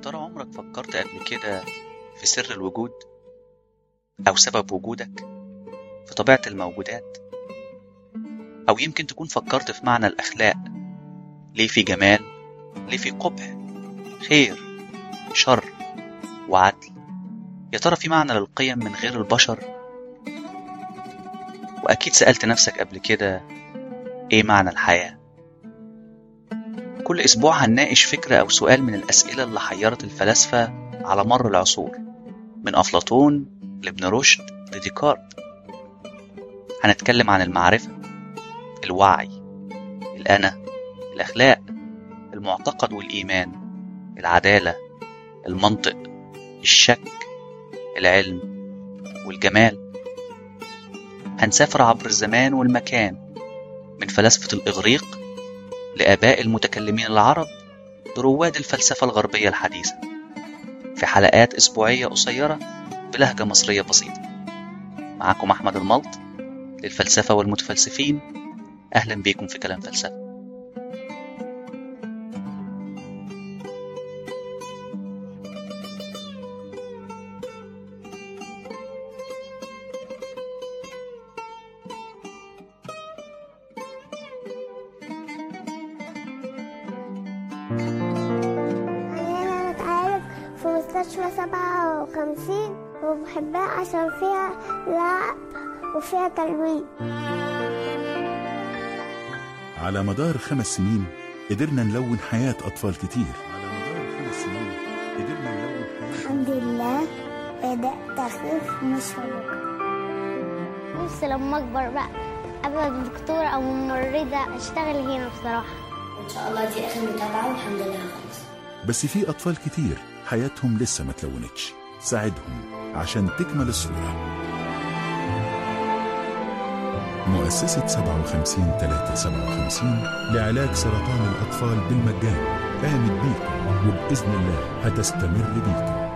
ترى عمرك فكرت قبل كده في سر الوجود أو سبب وجودك في طبيعة الموجودات أو يمكن تكون فكرت في معنى الأخلاق ليه في جمال ليه في قبح خير شر وعدل يا ترى في معنى للقيم من غير البشر وأكيد سألت نفسك قبل كده إيه معنى الحياة كل أسبوع هنناقش فكرة أو سؤال من الأسئلة اللي حيرت الفلاسفة على مر العصور من أفلاطون لابن رشد لديكارت هنتكلم عن المعرفة الوعي الأنا الأخلاق المعتقد والإيمان العدالة المنطق الشك العلم والجمال هنسافر عبر الزمان والمكان من فلاسفة الإغريق لآباء المتكلمين العرب لرواد الفلسفة الغربية الحديثة في حلقات أسبوعية قصيرة بلهجة مصرية بسيطة معكم أحمد الملط للفلسفة والمتفلسفين أهلا بيكم في كلام فلسفة أنا بتعالج في مستشفى سبعة وخمسين وبحبها عشان فيها لعب وفيها تلوين على مدار خمس سنين قدرنا نلون حياة أطفال كتير على مدار خمس سنين قدرنا نلون حياة الحمد لله بدأت أخف من الشبكة نفسي لما أكبر بقى أبقى دكتورة أو ممرضة أشتغل هنا بصراحة ان شاء الله دي اخر متابعه والحمد لله خلاص بس في أطفال كتير حياتهم لسه ما تلونتش ساعدهم عشان تكمل الصورة مؤسسة 57 357 لعلاج سرطان الأطفال بالمجان قامت بيكم وبإذن الله هتستمر بيكم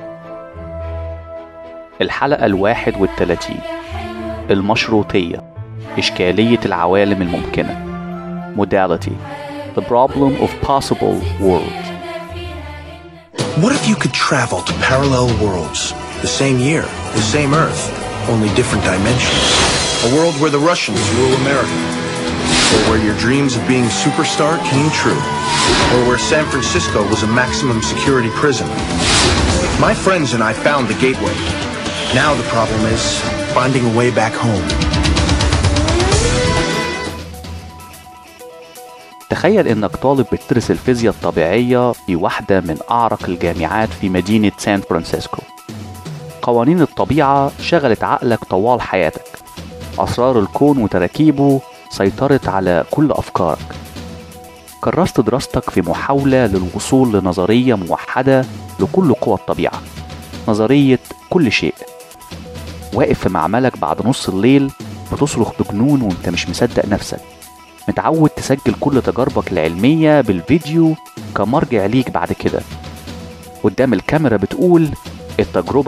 الحلقة الواحد والتلاتين المشروطية إشكالية العوالم الممكنة Modality The problem of possible worlds What if you could travel to parallel worlds? The same year, the same Earth, only different dimensions. A world where the Russians rule America. Or where your dreams of being superstar came true. Or where San Francisco was a maximum security prison. My friends and I found the gateway. Now the problem is finding a way back home. تخيل إنك طالب بتدرس الفيزياء الطبيعية في واحدة من أعرق الجامعات في مدينة سان فرانسيسكو قوانين الطبيعة شغلت عقلك طوال حياتك أسرار الكون وتراكيبه سيطرت على كل أفكارك كرست دراستك في محاولة للوصول لنظرية موحدة لكل قوى الطبيعة نظرية كل شيء واقف في معملك بعد نص الليل بتصرخ بجنون وانت مش مصدق نفسك متعود تسجل كل تجاربك العلمية بالفيديو كمرجع ليك بعد كده قدام الكاميرا بتقول التجربة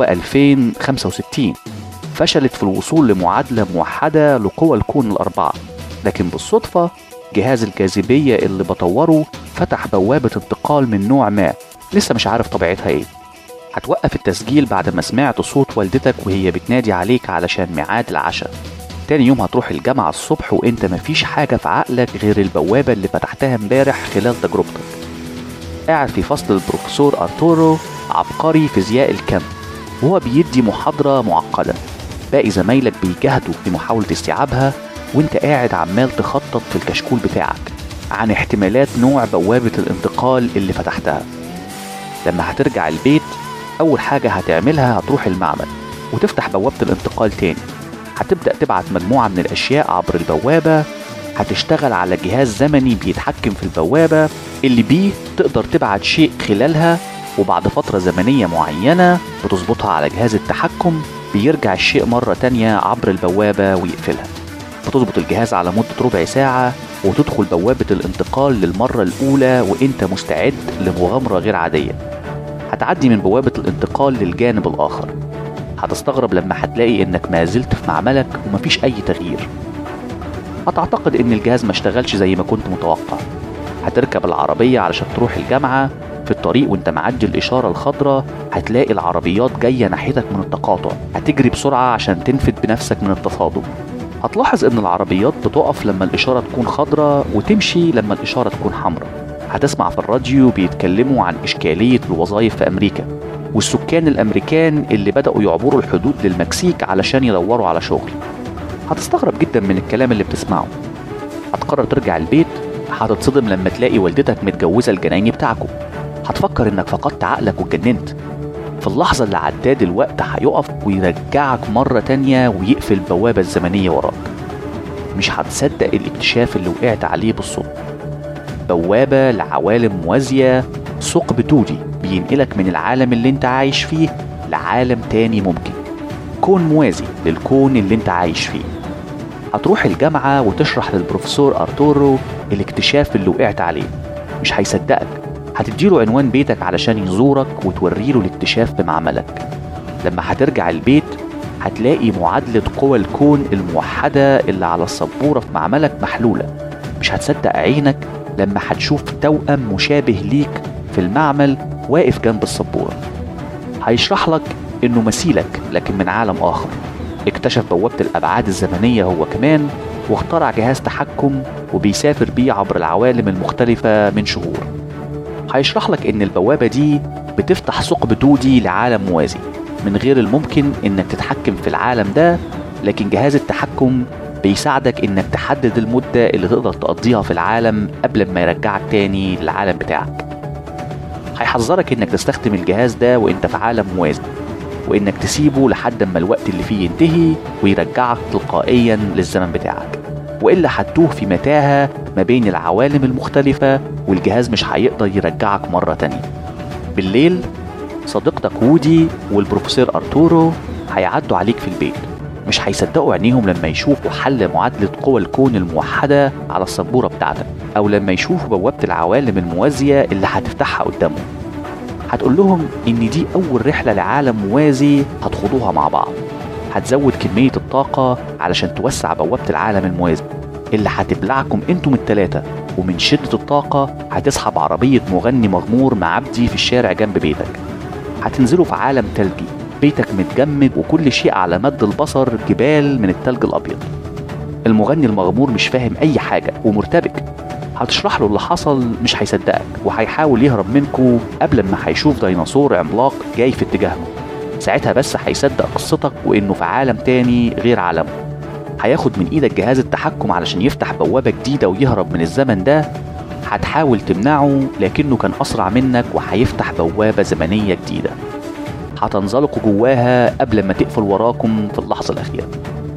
2065 فشلت في الوصول لمعادلة موحدة لقوى الكون الأربعة لكن بالصدفة جهاز الجاذبية اللي بطوره فتح بوابة انتقال من نوع ما لسه مش عارف طبيعتها ايه هتوقف التسجيل بعد ما سمعت صوت والدتك وهي بتنادي عليك علشان ميعاد العشاء تاني يوم هتروح الجامعة الصبح وانت مفيش حاجة في عقلك غير البوابة اللي فتحتها امبارح خلال تجربتك قاعد في فصل البروفيسور ارتورو عبقري فيزياء الكم وهو بيدي محاضرة معقدة باقي زمايلك بيجاهدوا في محاولة استيعابها وانت قاعد عمال تخطط في الكشكول بتاعك عن احتمالات نوع بوابة الانتقال اللي فتحتها لما هترجع البيت أول حاجة هتعملها هتروح المعمل وتفتح بوابة الانتقال تاني هتبدأ تبعت مجموعة من الأشياء عبر البوابة هتشتغل على جهاز زمني بيتحكم في البوابة اللي بيه تقدر تبعت شيء خلالها وبعد فترة زمنية معينة بتظبطها على جهاز التحكم بيرجع الشيء مرة تانية عبر البوابة ويقفلها بتظبط الجهاز على مدة ربع ساعة وتدخل بوابة الانتقال للمرة الأولى وإنت مستعد لمغامرة غير عادية هتعدي من بوابة الانتقال للجانب الآخر هتستغرب لما هتلاقي إنك ما زلت في معملك ومفيش أي تغيير هتعتقد إن الجهاز ما اشتغلش زي ما كنت متوقع هتركب العربية علشان تروح الجامعة في الطريق وانت معدي الإشارة الخضراء هتلاقي العربيات جاية ناحيتك من التقاطع هتجري بسرعة عشان تنفد بنفسك من التصادم هتلاحظ ان العربيات بتقف لما الإشارة تكون خضراء وتمشي لما الإشارة تكون حمراء هتسمع في الراديو بيتكلموا عن إشكالية الوظائف في أمريكا والسكان الأمريكان اللي بدأوا يعبروا الحدود للمكسيك علشان يدوروا على شغل هتستغرب جدا من الكلام اللي بتسمعه هتقرر ترجع البيت هتتصدم لما تلاقي والدتك متجوزة الجنايني بتاعكم هتفكر انك فقدت عقلك واتجننت في اللحظة اللي عداد الوقت هيقف ويرجعك مرة تانية ويقفل البوابة الزمنية وراك مش هتصدق الاكتشاف اللي وقعت عليه بالصدفة بوابة لعوالم موازية ثقب تودي بينقلك من العالم اللي انت عايش فيه لعالم تاني ممكن كون موازي للكون اللي انت عايش فيه هتروح الجامعة وتشرح للبروفيسور أرتورو الاكتشاف اللي وقعت عليه مش هيصدقك هتديله عنوان بيتك علشان يزورك وتوريله الاكتشاف بمعملك لما هترجع البيت هتلاقي معادلة قوى الكون الموحدة اللي على السبورة في معملك محلولة مش هتصدق عينك لما هتشوف توأم مشابه ليك في المعمل واقف جنب السبورة هيشرح لك انه مثيلك لكن من عالم اخر اكتشف بوابة الابعاد الزمنية هو كمان واخترع جهاز تحكم وبيسافر بيه عبر العوالم المختلفة من شهور هيشرح لك ان البوابة دي بتفتح ثقب دودي لعالم موازي من غير الممكن انك تتحكم في العالم ده لكن جهاز التحكم بيساعدك انك تحدد المدة اللي تقدر تقضيها في العالم قبل ما يرجعك تاني للعالم بتاعك هيحذرك انك تستخدم الجهاز ده وانت في عالم موازي وانك تسيبه لحد ما الوقت اللي فيه ينتهي ويرجعك تلقائيا للزمن بتاعك والا هتتوه في متاهه ما بين العوالم المختلفه والجهاز مش هيقدر يرجعك مره تانية بالليل صديقتك وودي والبروفيسور ارتورو هيعدوا عليك في البيت مش هيصدقوا عينيهم لما يشوفوا حل معادلة قوى الكون الموحدة على السبورة بتاعتك أو لما يشوفوا بوابة العوالم الموازية اللي هتفتحها قدامهم هتقول لهم إن دي أول رحلة لعالم موازي هتخوضوها مع بعض هتزود كمية الطاقة علشان توسع بوابة العالم الموازي اللي هتبلعكم انتم التلاتة ومن شدة الطاقة هتسحب عربية مغني مغمور معبدي في الشارع جنب بيتك هتنزلوا في عالم تلجي بيتك متجمد وكل شيء على مد البصر جبال من التلج الأبيض المغني المغمور مش فاهم أي حاجة ومرتبك هتشرح له اللي حصل مش هيصدقك وهيحاول يهرب منكو قبل ما هيشوف ديناصور عملاق جاي في اتجاهكم ساعتها بس هيصدق قصتك وانه في عالم تاني غير عالمه هياخد من ايدك جهاز التحكم علشان يفتح بوابة جديدة ويهرب من الزمن ده هتحاول تمنعه لكنه كان أسرع منك وهيفتح بوابة زمنية جديدة هتنزلقوا جواها قبل ما تقفل وراكم في اللحظة الأخيرة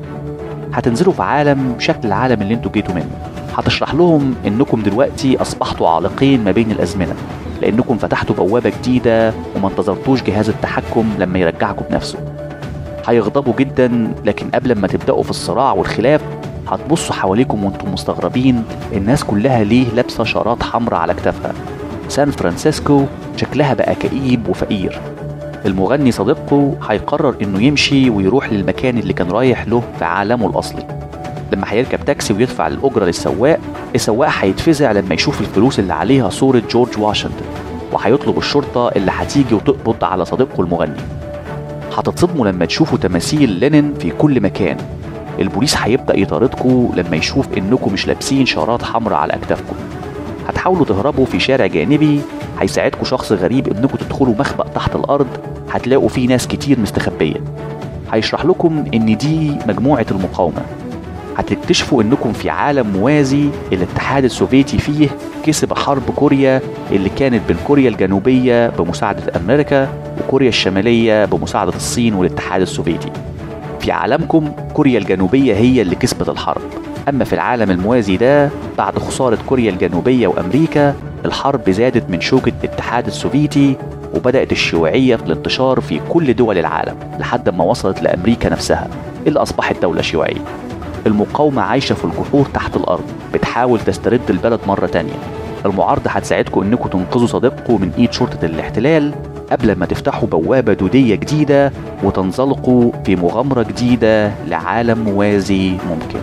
هتنزلوا في عالم شكل العالم اللي انتوا جيتوا منه هتشرح لهم انكم دلوقتي اصبحتوا عالقين ما بين الازمنه لانكم فتحتوا بوابه جديده وما انتظرتوش جهاز التحكم لما يرجعكم بنفسه هيغضبوا جدا لكن قبل ما تبداوا في الصراع والخلاف هتبصوا حواليكم وانتم مستغربين الناس كلها ليه لابسه شارات حمراء على كتافها سان فرانسيسكو شكلها بقى كئيب وفقير المغني صديقه هيقرر انه يمشي ويروح للمكان اللي كان رايح له في عالمه الاصلي لما هيركب تاكسي ويدفع الاجره للسواق السواق هيتفزع لما يشوف الفلوس اللي عليها صوره جورج واشنطن وهيطلب الشرطه اللي هتيجي وتقبض على صديقه المغني هتتصدموا لما تشوفوا تماثيل لينين في كل مكان البوليس هيبدا يطاردكم لما يشوف انكم مش لابسين شارات حمراء على اكتافكم هتحاولوا تهربوا في شارع جانبي هيساعدكم شخص غريب انكم تدخلوا مخبأ تحت الارض هتلاقوا فيه ناس كتير مستخبيه هيشرح لكم ان دي مجموعه المقاومه هتكتشفوا انكم في عالم موازي الاتحاد السوفيتي فيه كسب حرب كوريا اللي كانت بين كوريا الجنوبيه بمساعده امريكا وكوريا الشماليه بمساعده الصين والاتحاد السوفيتي في عالمكم كوريا الجنوبيه هي اللي كسبت الحرب اما في العالم الموازي ده بعد خساره كوريا الجنوبيه وامريكا الحرب زادت من شوكه الاتحاد السوفيتي وبدأت الشيوعية في الانتشار في كل دول العالم لحد ما وصلت لأمريكا نفسها اللي أصبحت دولة شيوعية المقاومة عايشة في الجحور تحت الأرض بتحاول تسترد البلد مرة تانية المعارضة هتساعدكم إنكم تنقذوا صديقكم من إيد شرطة الاحتلال قبل ما تفتحوا بوابة دودية جديدة وتنزلقوا في مغامرة جديدة لعالم موازي ممكن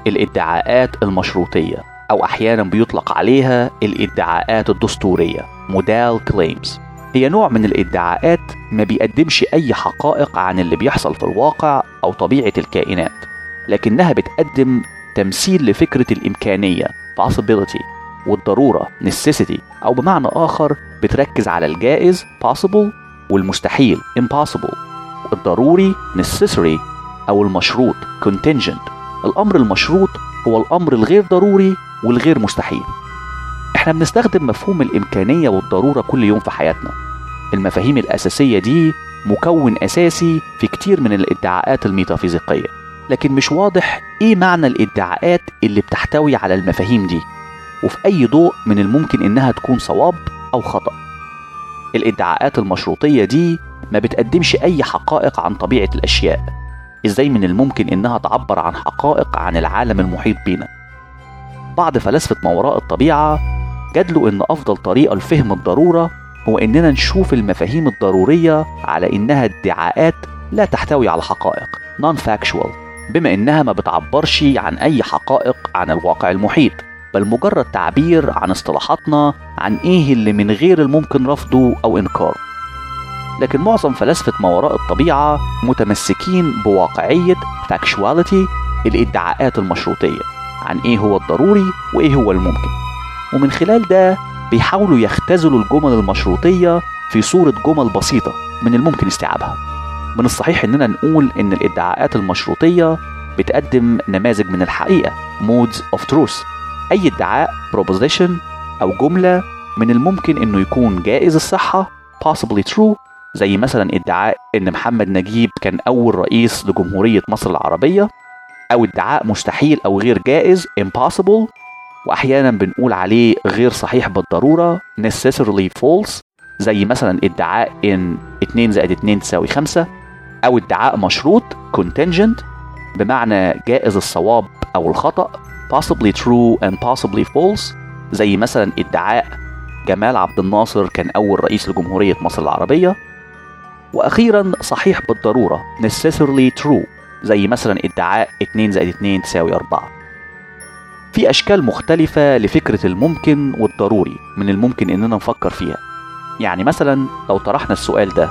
الادعاءات المشروطية أو أحيانا بيطلق عليها الادعاءات الدستورية مودال كليمز هي نوع من الادعاءات ما بيقدمش أي حقائق عن اللي بيحصل في الواقع أو طبيعة الكائنات لكنها بتقدم تمثيل لفكرة الإمكانية possibility والضرورة necessity أو بمعنى آخر بتركز على الجائز possible والمستحيل impossible الضروري necessary أو المشروط contingent الأمر المشروط هو الأمر الغير ضروري والغير مستحيل احنا بنستخدم مفهوم الإمكانية والضرورة كل يوم في حياتنا المفاهيم الأساسية دي مكون أساسي في كتير من الادعاءات الميتافيزيقية لكن مش واضح ايه معنى الادعاءات اللي بتحتوي على المفاهيم دي وفي أي ضوء من الممكن إنها تكون صواب أو خطأ الادعاءات المشروطية دي ما بتقدمش أي حقائق عن طبيعة الأشياء إزاي من الممكن إنها تعبر عن حقائق عن العالم المحيط بينا بعض فلاسفة ما وراء الطبيعة جادلوا إن أفضل طريقة لفهم الضرورة هو إننا نشوف المفاهيم الضرورية على إنها ادعاءات لا تحتوي على حقائق non-factual بما إنها ما بتعبرش عن أي حقائق عن الواقع المحيط بل مجرد تعبير عن اصطلاحاتنا عن إيه اللي من غير الممكن رفضه أو إنكاره لكن معظم فلاسفة ما وراء الطبيعة متمسكين بواقعية factuality الادعاءات المشروطية عن إيه هو الضروري وإيه هو الممكن ومن خلال ده بيحاولوا يختزلوا الجمل المشروطية في صورة جمل بسيطة من الممكن استيعابها من الصحيح إننا نقول إن الادعاءات المشروطية بتقدم نماذج من الحقيقة modes of truth أي ادعاء proposition أو جملة من الممكن إنه يكون جائز الصحة possibly true زي مثلا ادعاء إن محمد نجيب كان أول رئيس لجمهورية مصر العربية أو ادعاء مستحيل أو غير جائز impossible وأحيانا بنقول عليه غير صحيح بالضرورة necessarily false زي مثلا ادعاء إن 2 زائد 2 تساوي 5 أو ادعاء مشروط contingent بمعنى جائز الصواب أو الخطأ possibly true and possibly false زي مثلا ادعاء جمال عبد الناصر كان أول رئيس لجمهورية مصر العربية وأخيرا صحيح بالضرورة necessarily true زي مثلا ادعاء 2 زائد 2 تساوي 4 في أشكال مختلفة لفكرة الممكن والضروري من الممكن إننا نفكر فيها يعني مثلا لو طرحنا السؤال ده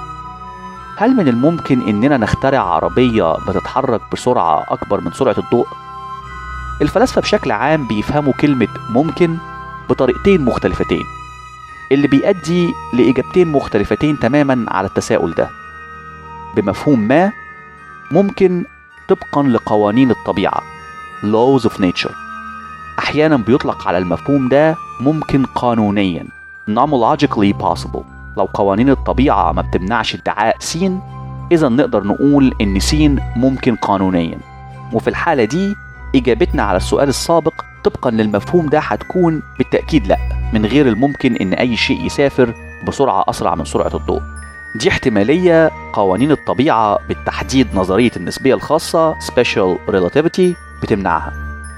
هل من الممكن إننا نخترع عربية بتتحرك بسرعة أكبر من سرعة الضوء؟ الفلاسفة بشكل عام بيفهموا كلمة ممكن بطريقتين مختلفتين اللي بيؤدي لإجابتين مختلفتين تماما على التساؤل ده بمفهوم ما ممكن طبقا لقوانين الطبيعة laws of nature أحيانا بيطلق على المفهوم ده ممكن قانونيا nomologically possible لو قوانين الطبيعة ما بتمنعش ادعاء س إذا نقدر نقول إن س ممكن قانونيا وفي الحالة دي إجابتنا على السؤال السابق طبقا للمفهوم ده هتكون بالتأكيد لأ من غير الممكن إن أي شيء يسافر بسرعة أسرع من سرعة الضوء دي احتمالية قوانين الطبيعة بالتحديد نظرية النسبية الخاصة Special Relativity بتمنعها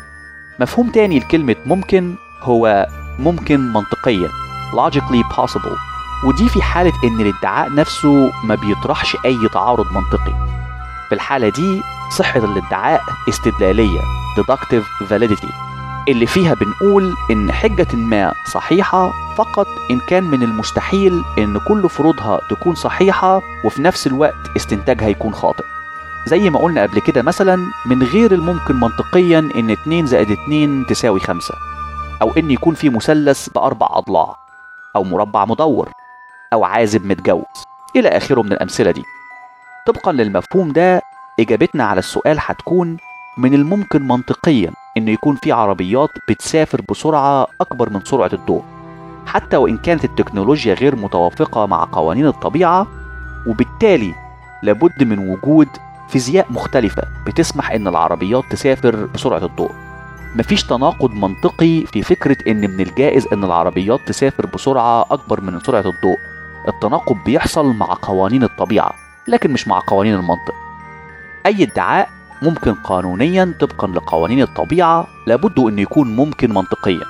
مفهوم تاني لكلمة ممكن هو ممكن منطقيا logically possible ودي في حالة إن الادعاء نفسه ما بيطرحش أي تعارض منطقي في الحالة دي صحة الادعاء استدلالية deductive validity اللي فيها بنقول إن حجة ما صحيحة فقط إن كان من المستحيل إن كل فروضها تكون صحيحة وفي نفس الوقت استنتاجها يكون خاطئ زي ما قلنا قبل كده مثلا من غير الممكن منطقيا إن 2 زائد 2 تساوي 5 أو إن يكون في مثلث بأربع أضلاع أو مربع مدور أو عازب متجوز إلى آخره من الأمثلة دي طبقا للمفهوم ده إجابتنا على السؤال هتكون من الممكن منطقيا إنه يكون في عربيات بتسافر بسرعة أكبر من سرعة الضوء حتى وإن كانت التكنولوجيا غير متوافقة مع قوانين الطبيعة وبالتالي لابد من وجود فيزياء مختلفة بتسمح إن العربيات تسافر بسرعة الضوء مفيش تناقض منطقي في فكرة إن من الجائز إن العربيات تسافر بسرعة أكبر من سرعة الضوء التناقض بيحصل مع قوانين الطبيعة لكن مش مع قوانين المنطق أي ادعاء ممكن قانونيا طبقا لقوانين الطبيعة لابد أن يكون ممكن منطقيا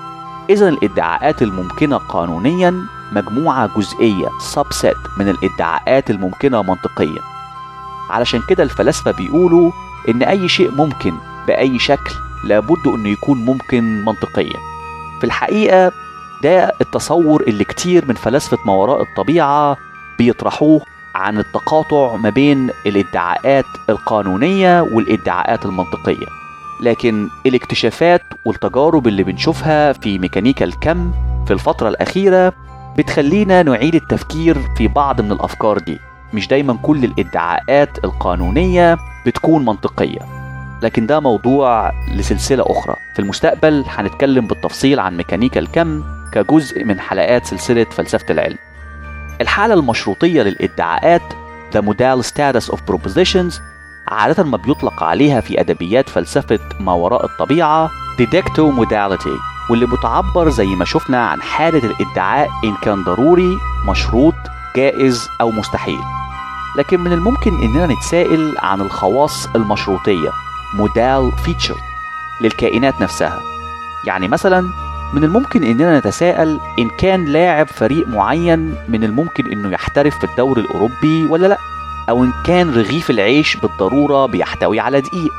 إذا الادعاءات الممكنة قانونيا مجموعة جزئية subset من الادعاءات الممكنة منطقيا علشان كده الفلاسفة بيقولوا إن أي شيء ممكن بأي شكل لابد انه يكون ممكن منطقيا في الحقيقة ده التصور اللي كتير من فلاسفة ما وراء الطبيعة بيطرحوه عن التقاطع ما بين الادعاءات القانونية والادعاءات المنطقية لكن الاكتشافات والتجارب اللي بنشوفها في ميكانيكا الكم في الفترة الأخيرة بتخلينا نعيد التفكير في بعض من الأفكار دي مش دايما كل الادعاءات القانونية بتكون منطقية لكن ده موضوع لسلسلة أخرى في المستقبل هنتكلم بالتفصيل عن ميكانيكا الكم كجزء من حلقات سلسلة فلسفة العلم الحالة المشروطية للادعاءات The Modal Status of Propositions عادة ما بيطلق عليها في أدبيات فلسفة ما وراء الطبيعة Didacto Modality واللي بتعبر زي ما شفنا عن حالة الادعاء إن كان ضروري مشروط جائز أو مستحيل لكن من الممكن إننا نتسائل عن الخواص المشروطية مودال فيتشر للكائنات نفسها يعني مثلا من الممكن اننا نتساءل ان كان لاعب فريق معين من الممكن انه يحترف في الدوري الاوروبي ولا لا او ان كان رغيف العيش بالضروره بيحتوي على دقيق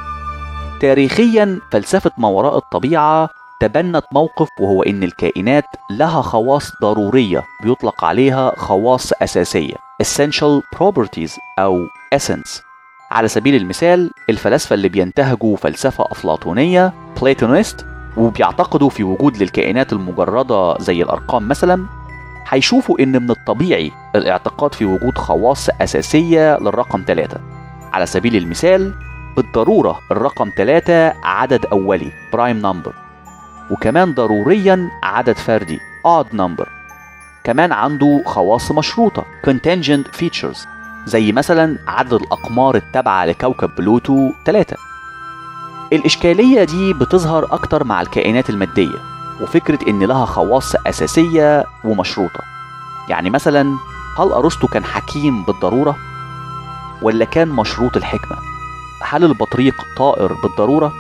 تاريخيا فلسفه ما وراء الطبيعه تبنت موقف وهو ان الكائنات لها خواص ضروريه بيطلق عليها خواص اساسيه essential properties او essence على سبيل المثال الفلاسفه اللي بينتهجوا فلسفه افلاطونيه بلاتونيست وبيعتقدوا في وجود للكائنات المجرده زي الارقام مثلا هيشوفوا ان من الطبيعي الاعتقاد في وجود خواص اساسيه للرقم 3 على سبيل المثال بالضروره الرقم 3 عدد اولي برايم نمبر وكمان ضروريا عدد فردي odd number كمان عنده خواص مشروطة contingent features زي مثلا عدد الأقمار التابعة لكوكب بلوتو 3 الإشكالية دي بتظهر أكتر مع الكائنات المادية وفكرة إن لها خواص أساسية ومشروطة يعني مثلا هل أرسطو كان حكيم بالضرورة؟ ولا كان مشروط الحكمة؟ هل البطريق طائر بالضرورة؟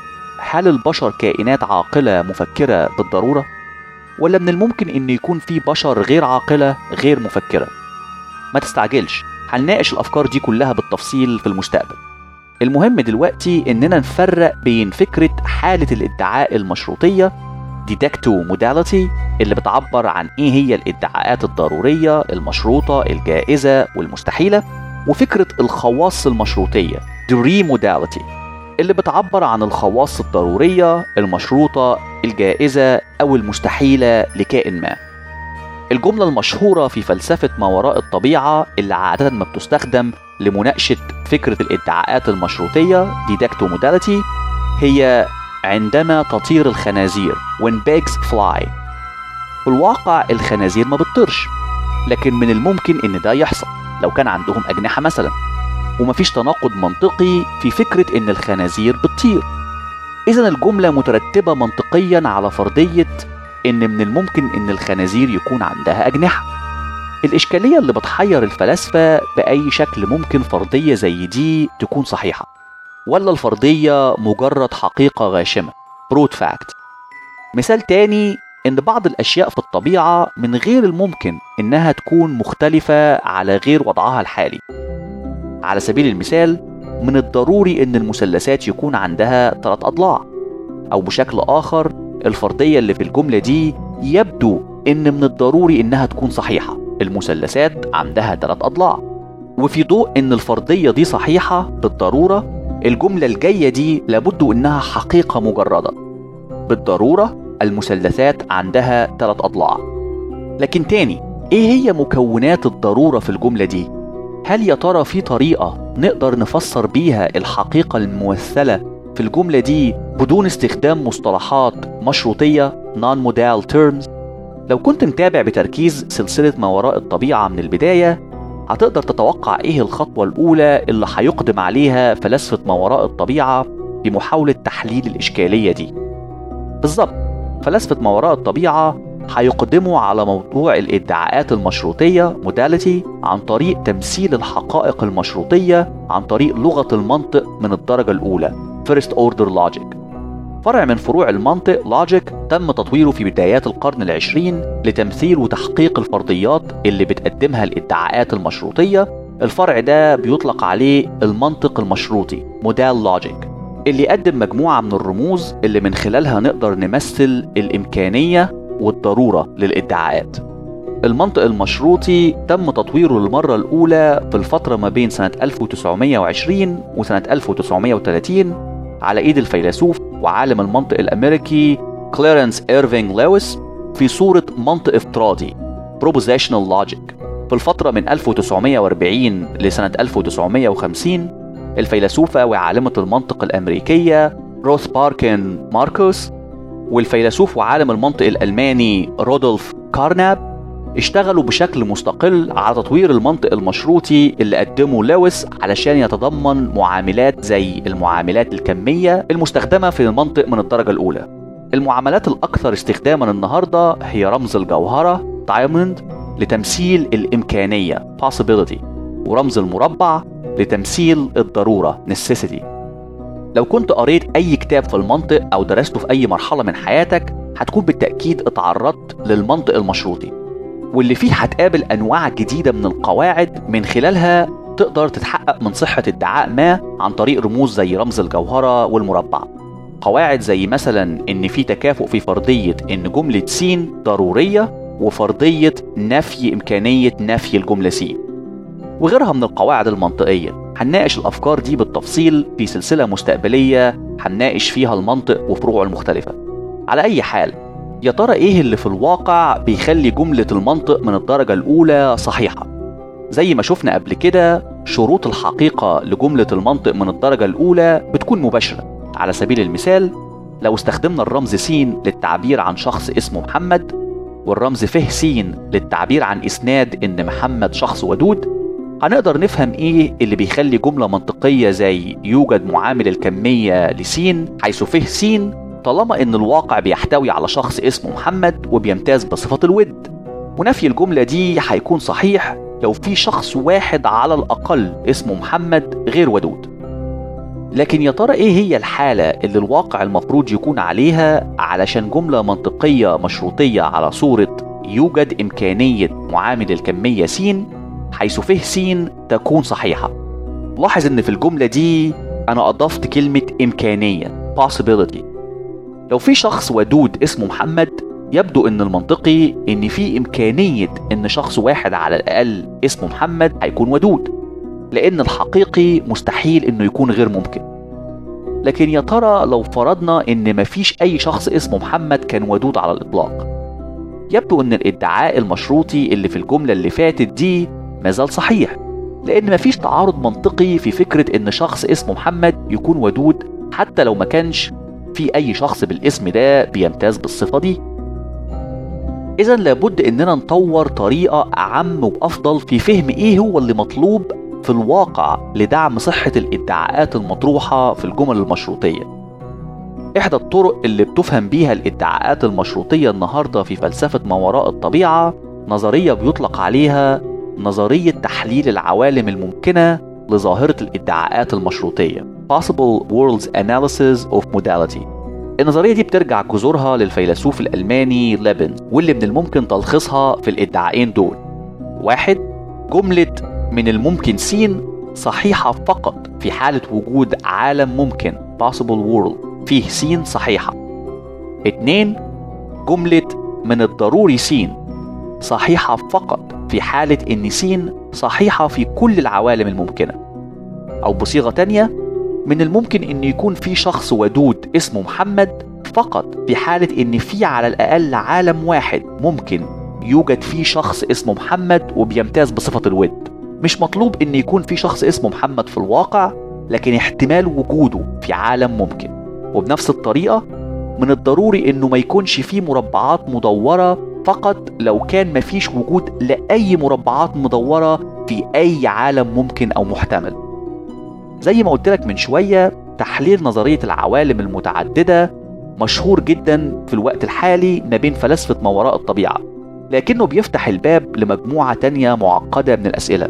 هل البشر كائنات عاقلة مفكرة بالضرورة؟ ولا من الممكن إن يكون في بشر غير عاقلة غير مفكرة؟ ما تستعجلش هنناقش الأفكار دي كلها بالتفصيل في المستقبل المهم دلوقتي إننا نفرق بين فكرة حالة الادعاء المشروطية ديدكتو موداليتي اللي بتعبر عن إيه هي الادعاءات الضرورية المشروطة الجائزة والمستحيلة وفكرة الخواص المشروطية دري موداليتي اللي بتعبر عن الخواص الضرورية المشروطة الجائزة أو المستحيلة لكائن ما الجملة المشهورة في فلسفة ما وراء الطبيعة اللي عادة ما بتستخدم لمناقشة فكرة الادعاءات المشروطية ديدكتو موداليتي هي عندما تطير الخنازير when pigs fly في الواقع الخنازير ما بتطيرش لكن من الممكن ان ده يحصل لو كان عندهم أجنحة مثلا ومفيش تناقض منطقي في فكرة إن الخنازير بتطير إذا الجملة مترتبة منطقيا على فرضية إن من الممكن إن الخنازير يكون عندها أجنحة الإشكالية اللي بتحير الفلاسفة بأي شكل ممكن فرضية زي دي تكون صحيحة ولا الفرضية مجرد حقيقة غاشمة برود فاكت مثال تاني إن بعض الأشياء في الطبيعة من غير الممكن إنها تكون مختلفة على غير وضعها الحالي على سبيل المثال من الضروري ان المثلثات يكون عندها ثلاث اضلاع او بشكل اخر الفرضيه اللي في الجمله دي يبدو ان من الضروري انها تكون صحيحه المثلثات عندها ثلاث اضلاع وفي ضوء ان الفرضيه دي صحيحه بالضروره الجمله الجايه دي لابد انها حقيقه مجرده بالضروره المثلثات عندها ثلاث اضلاع لكن تاني ايه هي مكونات الضروره في الجمله دي هل يا ترى في طريقة نقدر نفسر بيها الحقيقة الممثلة في الجملة دي بدون استخدام مصطلحات مشروطية non-modal terms؟ لو كنت متابع بتركيز سلسلة ما وراء الطبيعة من البداية هتقدر تتوقع ايه الخطوة الأولى اللي هيقدم عليها فلاسفة ما وراء الطبيعة في محاولة تحليل الإشكالية دي بالظبط فلاسفة ما وراء الطبيعة هيقدموا على موضوع الادعاءات المشروطية موداليتي عن طريق تمثيل الحقائق المشروطية عن طريق لغة المنطق من الدرجة الأولى First Order Logic فرع من فروع المنطق Logic تم تطويره في بدايات القرن العشرين لتمثيل وتحقيق الفرضيات اللي بتقدمها الادعاءات المشروطية الفرع ده بيطلق عليه المنطق المشروطي Modal Logic اللي يقدم مجموعة من الرموز اللي من خلالها نقدر نمثل الإمكانية والضرورة للإدعاءات المنطق المشروطي تم تطويره للمرة الأولى في الفترة ما بين سنة 1920 وسنة 1930 على إيد الفيلسوف وعالم المنطق الأمريكي كليرنس إيرفينغ لويس في صورة منطق افتراضي Propositional Logic في الفترة من 1940 لسنة 1950 الفيلسوفة وعالمة المنطق الأمريكية روث باركن ماركوس والفيلسوف وعالم المنطق الألماني رودولف كارناب اشتغلوا بشكل مستقل على تطوير المنطق المشروطي اللي قدمه لويس علشان يتضمن معاملات زي المعاملات الكمية المستخدمة في المنطق من الدرجة الأولى المعاملات الأكثر استخداما النهاردة هي رمز الجوهرة diamond لتمثيل الإمكانية possibility ورمز المربع لتمثيل الضرورة necessity لو كنت قريت أي كتاب في المنطق أو درسته في أي مرحلة من حياتك هتكون بالتأكيد اتعرضت للمنطق المشروطي واللي فيه هتقابل أنواع جديدة من القواعد من خلالها تقدر تتحقق من صحة ادعاء ما عن طريق رموز زي رمز الجوهرة والمربع قواعد زي مثلا إن في تكافؤ في فرضية إن جملة س ضرورية وفرضية نفي إمكانية نفي الجملة س وغيرها من القواعد المنطقية هنناقش الأفكار دي بالتفصيل في سلسلة مستقبلية هنناقش فيها المنطق وفروعه المختلفة على أي حال يا ترى إيه اللي في الواقع بيخلي جملة المنطق من الدرجة الأولى صحيحة زي ما شفنا قبل كده شروط الحقيقة لجملة المنطق من الدرجة الأولى بتكون مباشرة على سبيل المثال لو استخدمنا الرمز س للتعبير عن شخص اسمه محمد والرمز ف س للتعبير عن إسناد إن محمد شخص ودود هنقدر نفهم إيه اللي بيخلي جملة منطقية زي يوجد معامل الكمية لسين حيث ف س طالما إن الواقع بيحتوي على شخص اسمه محمد وبيمتاز بصفة الود ونفي الجملة دي هيكون صحيح لو في شخص واحد على الأقل اسمه محمد غير ودود لكن يا ترى ايه هي الحالة اللي الواقع المفروض يكون عليها علشان جملة منطقية مشروطية على صورة يوجد إمكانية معامل الكمية س حيث فيه س تكون صحيحة لاحظ إن في الجملة دي أنا أضفت كلمة إمكانية possibility لو في شخص ودود اسمه محمد يبدو إن المنطقي إن في إمكانية إن شخص واحد على الأقل اسمه محمد هيكون ودود لأن الحقيقي مستحيل إنه يكون غير ممكن لكن يا ترى لو فرضنا إن مفيش أي شخص اسمه محمد كان ودود على الإطلاق يبدو إن الادعاء المشروطي اللي في الجملة اللي فاتت دي مازال صحيح لأن مفيش تعارض منطقي في فكرة إن شخص اسمه محمد يكون ودود حتى لو ما كانش في أي شخص بالاسم ده بيمتاز بالصفة دي إذا لابد إننا نطور طريقة أعم وأفضل في فهم إيه هو اللي مطلوب في الواقع لدعم صحة الادعاءات المطروحة في الجمل المشروطية. إحدى الطرق اللي بتفهم بيها الادعاءات المشروطية النهاردة في فلسفة ما وراء الطبيعة نظرية بيطلق عليها نظرية تحليل العوالم الممكنة لظاهرة الادعاءات المشروطية Possible Worlds Analysis of Modality النظرية دي بترجع جذورها للفيلسوف الألماني ليبن واللي من الممكن تلخيصها في الادعاءين دول واحد جملة من الممكن س صحيحة فقط في حالة وجود عالم ممكن possible world فيه س صحيحة اتنين جملة من الضروري س صحيحة فقط في حالة إن س صحيحة في كل العوالم الممكنة أو بصيغة تانية من الممكن إن يكون في شخص ودود اسمه محمد فقط في حالة إن في على الأقل عالم واحد ممكن يوجد فيه شخص اسمه محمد وبيمتاز بصفة الود مش مطلوب ان يكون في شخص اسمه محمد في الواقع لكن احتمال وجوده في عالم ممكن وبنفس الطريقة من الضروري انه ما يكونش فيه مربعات مدورة فقط لو كان مفيش وجود لأي مربعات مدورة في أي عالم ممكن أو محتمل زي ما قلت لك من شوية تحليل نظرية العوالم المتعددة مشهور جدا في الوقت الحالي ما بين فلاسفة ما وراء الطبيعة لكنه بيفتح الباب لمجموعة تانية معقدة من الأسئلة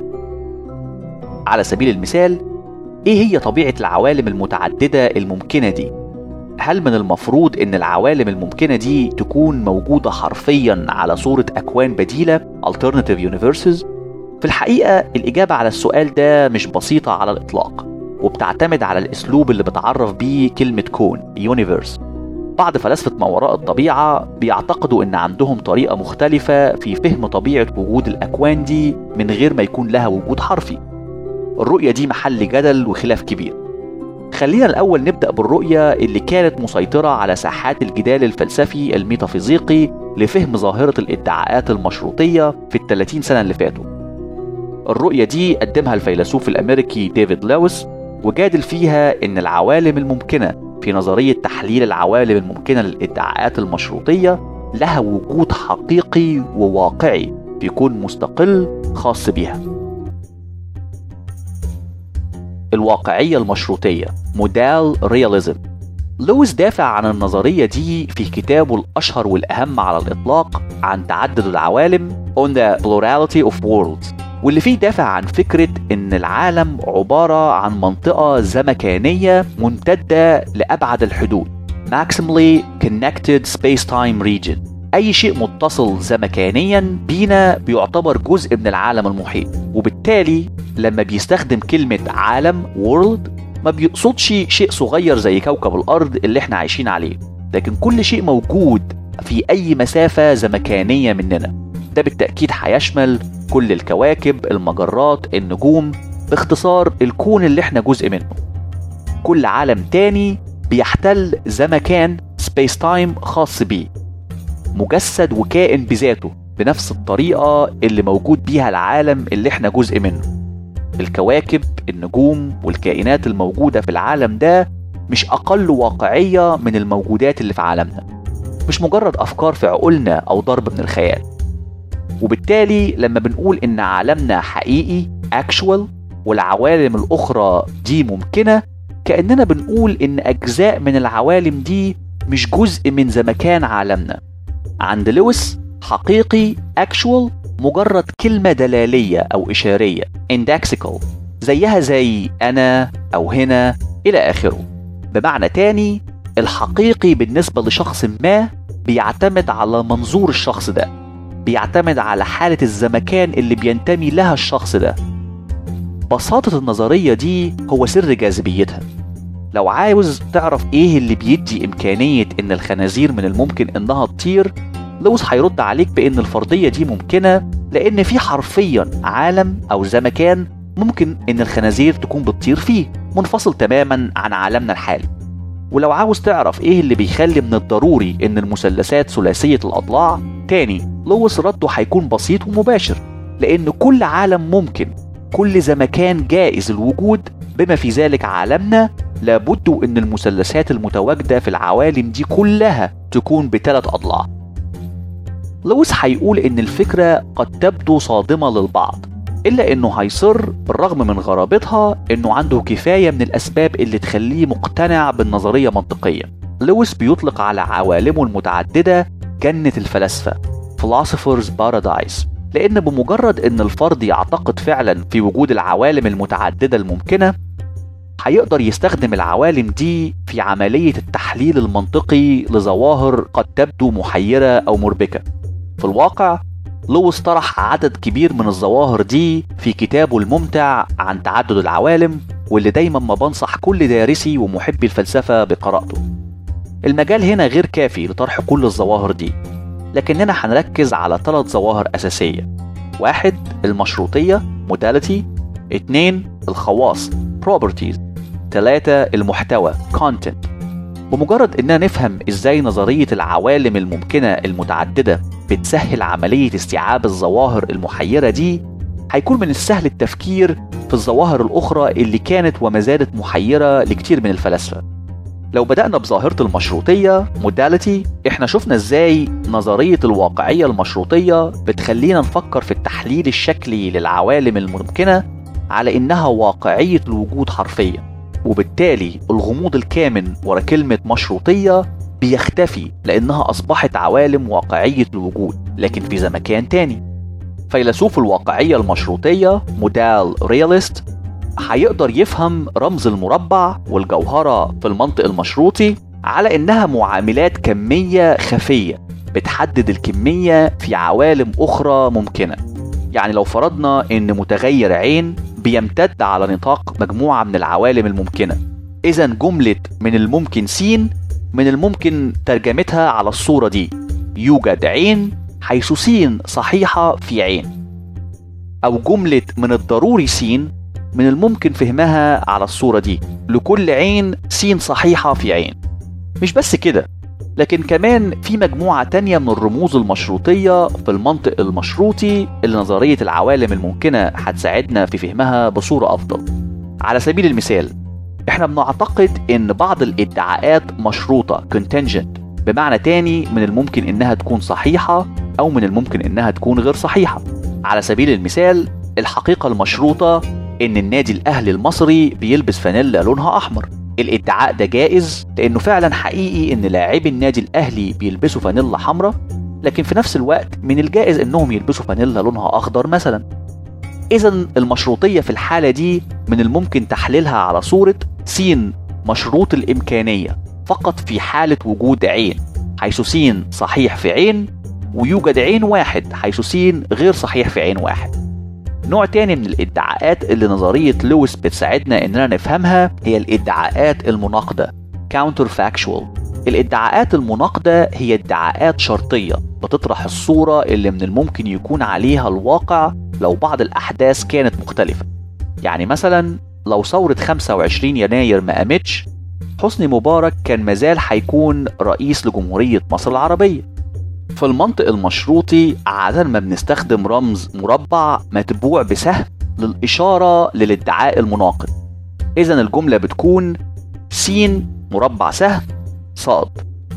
على سبيل المثال إيه هي طبيعة العوالم المتعددة الممكنة دي؟ هل من المفروض إن العوالم الممكنة دي تكون موجودة حرفيا على صورة أكوان بديلة Alternative Universes؟ في الحقيقة الإجابة على السؤال ده مش بسيطة على الإطلاق وبتعتمد على الأسلوب اللي بتعرف بيه كلمة كون يونيفرس بعض فلاسفة ما وراء الطبيعة بيعتقدوا إن عندهم طريقة مختلفة في فهم طبيعة وجود الأكوان دي من غير ما يكون لها وجود حرفي الرؤية دي محل جدل وخلاف كبير خلينا الأول نبدأ بالرؤية اللي كانت مسيطرة على ساحات الجدال الفلسفي الميتافيزيقي لفهم ظاهرة الادعاءات المشروطية في الثلاثين سنة اللي فاتوا الرؤية دي قدمها الفيلسوف الأمريكي ديفيد لويس وجادل فيها إن العوالم الممكنة في نظرية تحليل العوالم الممكنة للادعاءات المشروطية لها وجود حقيقي وواقعي بيكون مستقل خاص بيها الواقعية المشروطية مودال رياليزم لويس دافع عن النظرية دي في كتابه الأشهر والأهم على الإطلاق عن تعدد العوالم On the Plurality of Worlds واللي فيه دافع عن فكرة إن العالم عبارة عن منطقة زمكانية ممتدة لأبعد الحدود Maximally Connected Space-Time Region أي شيء متصل زمكانيا بينا بيعتبر جزء من العالم المحيط وبالتالي لما بيستخدم كلمة عالم world ما بيقصدش شيء صغير زي كوكب الأرض اللي احنا عايشين عليه لكن كل شيء موجود في أي مسافة زمكانية مننا ده بالتأكيد هيشمل كل الكواكب المجرات النجوم باختصار الكون اللي احنا جزء منه كل عالم تاني بيحتل زمكان سبيس تايم خاص بيه مجسد وكائن بذاته بنفس الطريقة اللي موجود بيها العالم اللي احنا جزء منه الكواكب النجوم والكائنات الموجودة في العالم ده مش أقل واقعية من الموجودات اللي في عالمنا مش مجرد أفكار في عقولنا أو ضرب من الخيال وبالتالي لما بنقول إن عالمنا حقيقي actual والعوالم الأخرى دي ممكنة كأننا بنقول إن أجزاء من العوالم دي مش جزء من زمكان عالمنا عند لويس حقيقي actual مجرد كلمة دلالية أو إشارية indexical زيها زي أنا أو هنا إلى آخره بمعنى تاني الحقيقي بالنسبة لشخص ما بيعتمد على منظور الشخص ده بيعتمد على حالة الزمكان اللي بينتمي لها الشخص ده بساطة النظرية دي هو سر جاذبيتها لو عاوز تعرف ايه اللي بيدي امكانية ان الخنازير من الممكن انها تطير لويس هيرد عليك بان الفرضية دي ممكنة لان في حرفيا عالم او زمكان ممكن ان الخنازير تكون بتطير فيه منفصل تماما عن عالمنا الحالي ولو عاوز تعرف ايه اللي بيخلي من الضروري ان المثلثات ثلاثية الاضلاع تاني لويس رده هيكون بسيط ومباشر لان كل عالم ممكن كل زمكان جائز الوجود بما في ذلك عالمنا لابد ان المثلثات المتواجدة في العوالم دي كلها تكون بثلاث اضلاع لويس هيقول ان الفكرة قد تبدو صادمة للبعض الا انه هيصر بالرغم من غرابتها انه عنده كفاية من الاسباب اللي تخليه مقتنع بالنظرية منطقية لويس بيطلق على عوالمه المتعددة جنة الفلاسفة Philosopher's Paradise لأن بمجرد إن الفرد يعتقد فعلا في وجود العوالم المتعددة الممكنة هيقدر يستخدم العوالم دي في عملية التحليل المنطقي لظواهر قد تبدو محيرة أو مربكة في الواقع لويس طرح عدد كبير من الظواهر دي في كتابه الممتع عن تعدد العوالم واللي دايما ما بنصح كل دارسي ومحبي الفلسفة بقراءته المجال هنا غير كافي لطرح كل الظواهر دي لكننا هنركز على ثلاث ظواهر أساسية واحد المشروطية modality اتنين الخواص properties تلاتة المحتوى content بمجرد اننا نفهم ازاي نظرية العوالم الممكنة المتعددة بتسهل عملية استيعاب الظواهر المحيرة دي هيكون من السهل التفكير في الظواهر الأخرى اللي كانت وما زالت محيرة لكتير من الفلاسفة لو بدأنا بظاهرة المشروطية موداليتي احنا شفنا ازاي نظرية الواقعية المشروطية بتخلينا نفكر في التحليل الشكلي للعوالم الممكنة على انها واقعية الوجود حرفيا وبالتالي الغموض الكامن ورا كلمة مشروطية بيختفي لأنها أصبحت عوالم واقعية الوجود لكن في زمكان تاني فيلسوف الواقعية المشروطية مودال رياليست هيقدر يفهم رمز المربع والجوهرة في المنطق المشروطي على إنها معاملات كمية خفية بتحدد الكمية في عوالم أخرى ممكنة يعني لو فرضنا إن متغير عين بيمتد على نطاق مجموعة من العوالم الممكنة إذا جملة من الممكن س من الممكن ترجمتها على الصورة دي يوجد عين حيث س صحيحة في عين أو جملة من الضروري س من الممكن فهمها على الصورة دي لكل عين س صحيحة في عين مش بس كده لكن كمان في مجموعة تانية من الرموز المشروطية في المنطق المشروطي اللي نظرية العوالم الممكنة هتساعدنا في فهمها بصورة أفضل على سبيل المثال احنا بنعتقد ان بعض الادعاءات مشروطة contingent بمعنى تاني من الممكن انها تكون صحيحة او من الممكن انها تكون غير صحيحة على سبيل المثال الحقيقة المشروطة ان النادي الاهلي المصري بيلبس فانيلا لونها احمر الادعاء ده جائز لانه فعلا حقيقي ان لاعبي النادي الاهلي بيلبسوا فانيلا حمراء لكن في نفس الوقت من الجائز انهم يلبسوا فانيلا لونها اخضر مثلا اذا المشروطيه في الحاله دي من الممكن تحليلها على صوره س مشروط الامكانيه فقط في حاله وجود عين حيث س صحيح في عين ويوجد عين واحد حيث س غير صحيح في عين واحد نوع تاني من الادعاءات اللي نظرية لويس بتساعدنا اننا نفهمها هي الادعاءات المناقضة counterfactual الادعاءات المناقضة هي ادعاءات شرطية بتطرح الصورة اللي من الممكن يكون عليها الواقع لو بعض الأحداث كانت مختلفة يعني مثلا لو ثورة 25 يناير ما قامتش حسني مبارك كان مازال هيكون رئيس لجمهورية مصر العربية في المنطق المشروطي عادة ما بنستخدم رمز مربع متبوع بسهم للإشارة للادعاء المناقض إذا الجملة بتكون س مربع سهم صاد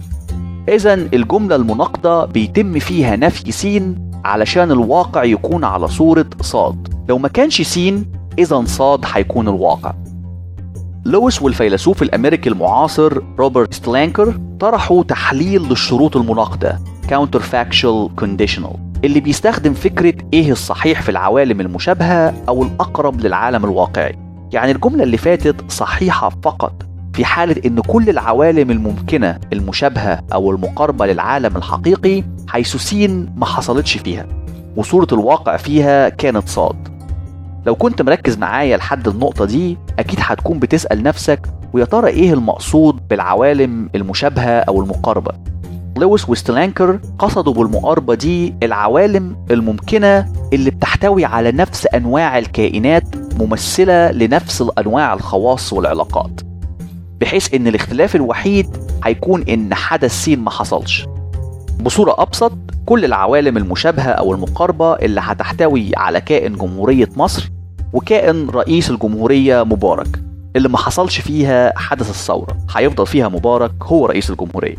إذا الجملة المناقضة بيتم فيها نفي س علشان الواقع يكون على صورة صاد لو ما كانش س إذا صاد هيكون الواقع لويس والفيلسوف الأمريكي المعاصر روبرت ستلانكر طرحوا تحليل للشروط المناقضة counterfactual conditional اللي بيستخدم فكرة إيه الصحيح في العوالم المشابهة أو الأقرب للعالم الواقعي يعني الجملة اللي فاتت صحيحة فقط في حالة إن كل العوالم الممكنة المشابهة أو المقاربة للعالم الحقيقي حيث س ما حصلتش فيها وصورة الواقع فيها كانت صاد لو كنت مركز معايا لحد النقطة دي أكيد هتكون بتسأل نفسك ويا ترى إيه المقصود بالعوالم المشابهة أو المقاربة لويس وستلانكر قصدوا بالمقاربة دي العوالم الممكنة اللي بتحتوي على نفس أنواع الكائنات ممثلة لنفس الأنواع الخواص والعلاقات بحيث إن الاختلاف الوحيد هيكون إن حدث س ما حصلش بصورة أبسط كل العوالم المشابهة أو المقاربة اللي هتحتوي على كائن جمهورية مصر وكائن رئيس الجمهورية مبارك اللي ما حصلش فيها حدث الثورة هيفضل فيها مبارك هو رئيس الجمهورية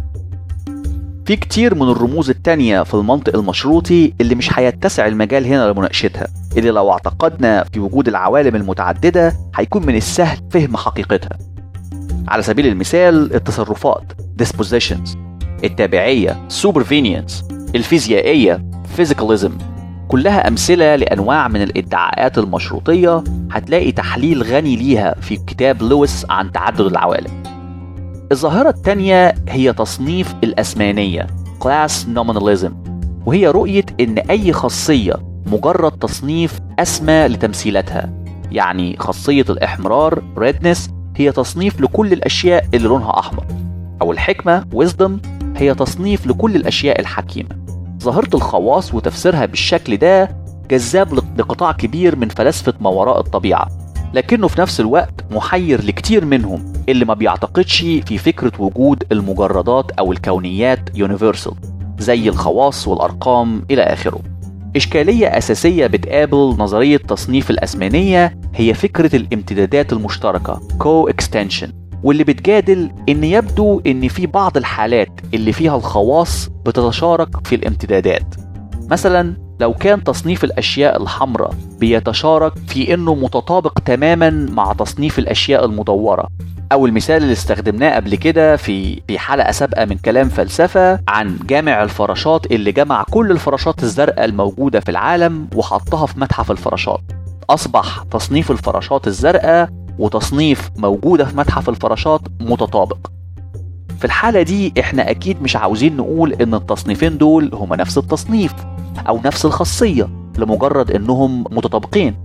في كتير من الرموز التانية في المنطق المشروطي اللي مش هيتسع المجال هنا لمناقشتها اللي لو اعتقدنا في وجود العوالم المتعددة هيكون من السهل فهم حقيقتها على سبيل المثال التصرفات dispositions التابعية supervenience الفيزيائية physicalism كلها أمثلة لأنواع من الادعاءات المشروطية هتلاقي تحليل غني ليها في كتاب لويس عن تعدد العوالم الظاهرة التانية هي تصنيف الأسمانية class nominalism وهي رؤية إن أي خاصية مجرد تصنيف أسمى لتمثيلاتها يعني خاصية الإحمرار redness هي تصنيف لكل الأشياء اللي لونها أحمر أو الحكمة wisdom هي تصنيف لكل الأشياء الحكيمة ظاهرة الخواص وتفسيرها بالشكل ده جذاب لقطاع كبير من فلاسفة ما وراء الطبيعة لكنه في نفس الوقت محير لكتير منهم اللي ما بيعتقدش في فكرة وجود المجردات أو الكونيات يونيفرسال زي الخواص والأرقام إلى آخره إشكالية أساسية بتقابل نظرية تصنيف الأسمانية هي فكرة الامتدادات المشتركة co-extension واللي بتجادل إن يبدو إن في بعض الحالات اللي فيها الخواص بتتشارك في الامتدادات مثلا لو كان تصنيف الأشياء الحمراء بيتشارك في إنه متطابق تماما مع تصنيف الأشياء المدورة أو المثال اللي استخدمناه قبل كده في في حلقة سابقة من كلام فلسفة عن جامع الفراشات اللي جمع كل الفراشات الزرقاء الموجودة في العالم وحطها في متحف الفراشات أصبح تصنيف الفراشات الزرقاء وتصنيف موجودة في متحف الفراشات متطابق في الحالة دي احنا أكيد مش عاوزين نقول إن التصنيفين دول هما نفس التصنيف أو نفس الخاصية لمجرد إنهم متطابقين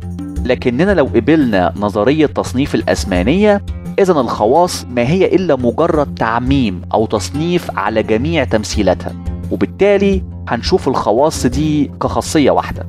لكننا لو قبلنا نظرية تصنيف الأسمانية إذا الخواص ما هي إلا مجرد تعميم أو تصنيف على جميع تمثيلاتها وبالتالي هنشوف الخواص دي كخاصية واحدة